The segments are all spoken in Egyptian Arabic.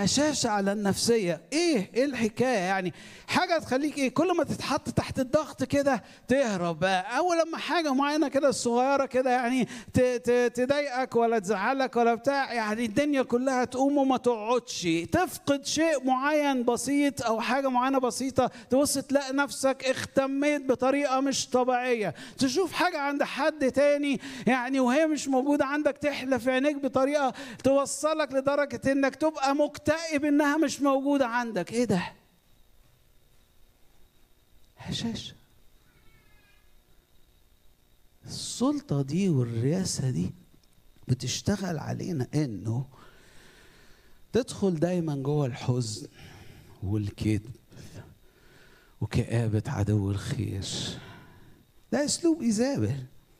هشاشة على النفسية ايه ايه الحكاية يعني حاجة تخليك ايه كل ما تتحط تحت الضغط كده تهرب بقى اول لما حاجة معينة كده صغيرة كده يعني ت- ت- تضايقك ولا تزعلك ولا بتاع يعني الدنيا كلها تقوم وما تقعدش تفقد شيء معين بسيط او حاجة معينة بسيطة تبص تلاقي نفسك اختميت بطريقة مش طبيعية تشوف حاجة عند حد تاني يعني وهي مش موجودة عندك تحلى في عينيك بطريقة توصلك لدرجة انك تبقى مكتئب انها مش موجودة عندك ايه ده هشاشة السلطة دي والرياسة دي بتشتغل علينا انه تدخل دايما جوه الحزن والكذب وكآبة عدو الخير ده اسلوب ايزابل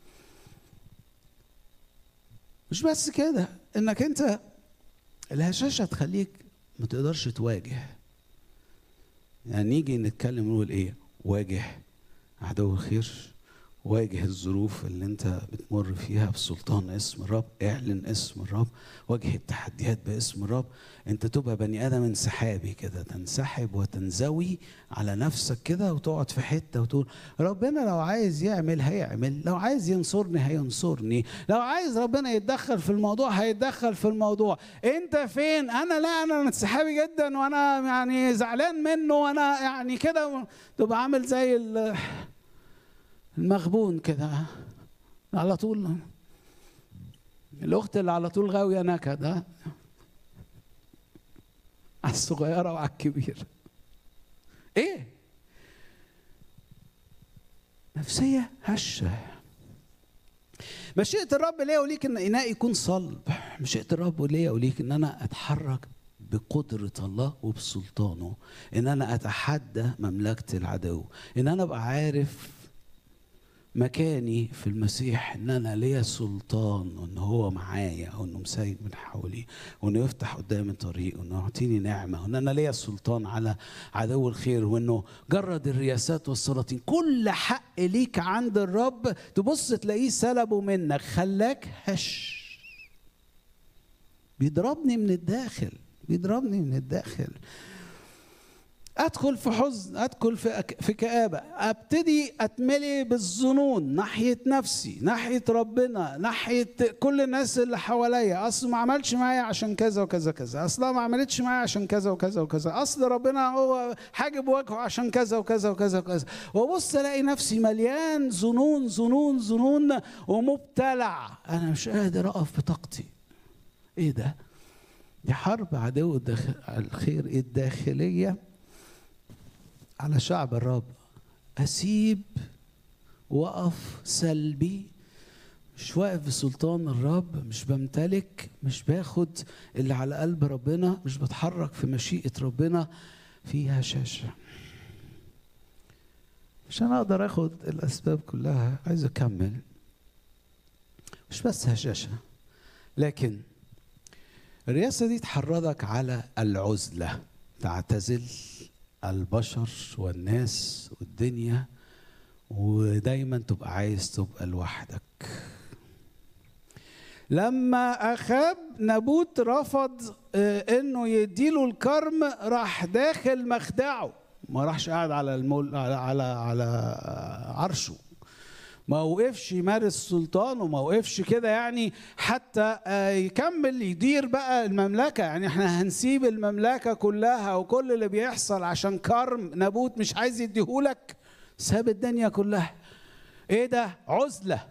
مش بس كده انك انت الهشاشه تخليك ما تقدرش تواجه يعني نيجي نتكلم نقول ايه واجه عدو الخير واجه الظروف اللي انت بتمر فيها بسلطان اسم الرب اعلن اسم الرب واجه التحديات باسم الرب انت تبقى بني ادم انسحابي كده تنسحب وتنزوي على نفسك كده وتقعد في حته وتقول ربنا لو عايز يعمل هيعمل لو عايز ينصرني هينصرني لو عايز ربنا يتدخل في الموضوع هيتدخل في الموضوع انت فين انا لا انا انسحابي جدا وانا يعني زعلان منه وانا يعني كده تبقى عامل زي ال- المغبون كده على طول الاخت اللي على طول غاويه نكد ها على الصغيره وعلى الكبير ايه نفسيه هشه مشيئة الرب ليا وليك ان اناء يكون صلب مشيئة الرب ليا وليك ان انا اتحرك بقدرة الله وبسلطانه ان انا اتحدى مملكة العدو ان انا ابقى عارف مكاني في المسيح ان انا ليا سلطان وان هو معايا وانه مسيد من حولي وانه يفتح قدامي طريق وانه يعطيني نعمه وان انا ليا سلطان على عدو الخير وانه جرد الرياسات والسلاطين كل حق ليك عند الرب تبص تلاقيه سلبه منك خلاك هش بيضربني من الداخل بيضربني من الداخل ادخل في حزن ادخل في أك... في كآبة ابتدي اتملي بالظنون ناحية نفسي ناحية ربنا ناحية كل الناس اللي حواليا اصل ما عملش معايا عشان كذا وكذا كذا اصلا ما عملتش معايا عشان كذا وكذا وكذا اصل ربنا هو حاجب وجهه عشان كذا وكذا وكذا وكذا وابص الاقي نفسي مليان ظنون ظنون ظنون ومبتلع انا مش قادر اقف بطاقتي ايه ده دي حرب عدو الداخل... الخير الداخليه على شعب الرب اسيب وقف سلبي مش واقف بسلطان الرب مش بمتلك مش باخد اللي على قلب ربنا مش بتحرك في مشيئة ربنا في هشاشة عشان اقدر اخد الاسباب كلها عايز اكمل مش بس هشاشة لكن الرئاسة دي تحرضك على العزلة تعتزل البشر والناس والدنيا ودايما تبقى عايز تبقى لوحدك لما اخاب نابوت رفض انه يديله الكرم راح داخل مخدعه ما راحش قاعد على المول على على, على عرشه ما وقفش يمارس سلطانه وما وقفش كده يعني حتى يكمل يدير بقى المملكه يعني احنا هنسيب المملكه كلها وكل اللي بيحصل عشان كرم نابوت مش عايز يديهولك ساب الدنيا كلها ايه ده عزله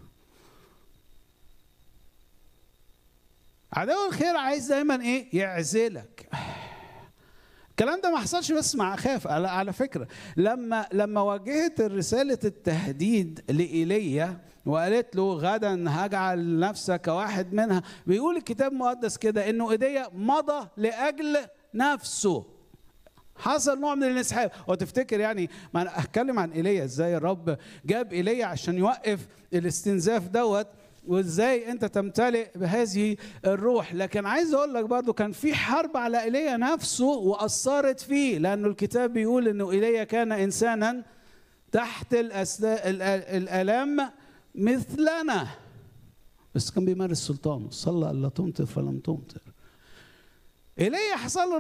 عدو الخير عايز دايما ايه يعزلك الكلام ده ما حصلش بس مع اخاف على, على فكره لما لما وجهت رساله التهديد لايليا وقالت له غدا هجعل نفسك واحد منها بيقول الكتاب المقدس كده انه ايديا مضى لاجل نفسه حصل نوع من الانسحاب وتفتكر يعني ما انا اتكلم عن ايليا ازاي الرب جاب ايليا عشان يوقف الاستنزاف دوت وازاي انت تمتلئ بهذه الروح لكن عايز اقول لك برضو كان في حرب على ايليا نفسه واثرت فيه لانه الكتاب بيقول انه ايليا كان انسانا تحت الالام مثلنا بس كان بيمارس سلطانه صلى الا تمطر فلم تمطر ايليا حصل له